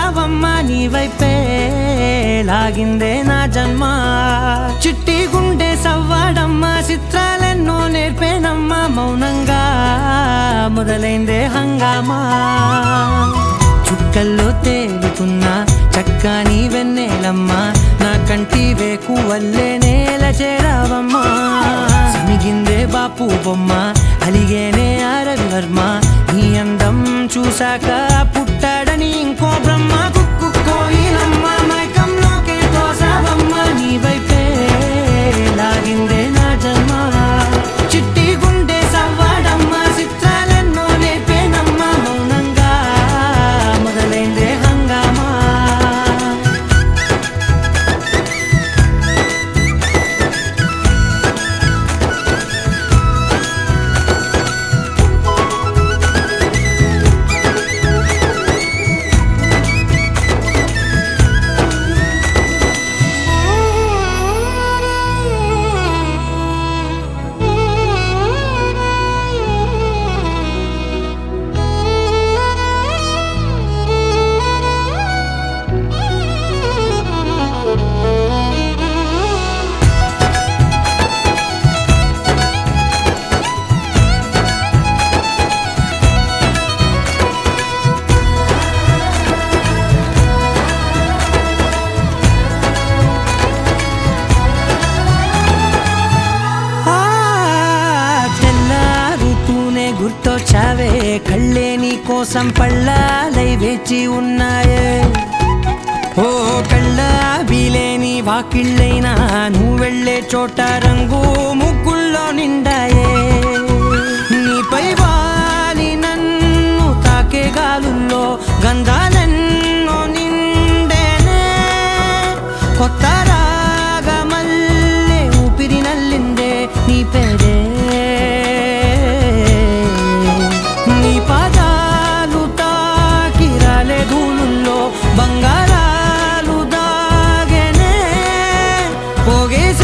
చూసావమ్మా నీ వైపే లాగిందే నా జన్మ చిట్టి గుండె సవ్వాడమ్మా చిత్రాలెన్నో నేర్పేనమ్మా మౌనంగా మొదలైందే హంగామా చుక్కల్లో తేలుతున్న చక్కని వెన్నెలమ్మా నా కంటి వేకు వల్లే నేల చేరావమ్మా సమిగిందే బాపు బొమ్మ అలిగేనే అరవి వర్మ నీ అందం చూశాక పుట్టాడని ఇంకో బ్రహ్మ కుక్కు కోయిలమ్మ మైకంలోకే తోసావమ్మ నీ వైపే లాగిందే నా జన్మ చిట్టి గుండె సవ్వాడమ్మ చిత్రాలెన్నో నేర్పేనమ్మ మౌనంగా మొదలైందే హంగామా ఆ తెల్లారుతూనే గుర్తొచ్చావే కళ్ళే నీ కోసం పళ్ళాలై వేచి ఉన్నాయే ఓ కళ్ళ బీలేని వాకిళ్ళైనా నువ్వు వెళ్ళే చోట రంగు ముగ్గుల్లో నిండాయే నీపై వాలి నన్ను తాకే గాలుల్లో గంధాలెన్నో నిండేనే కొత్త రాగమల్లే ఊపిరి నల్లిందే నీ పేరే నీ పాదాలు తాకి రాలే ధూళుల్లో బంగారాలు దాగెనే పోగేసి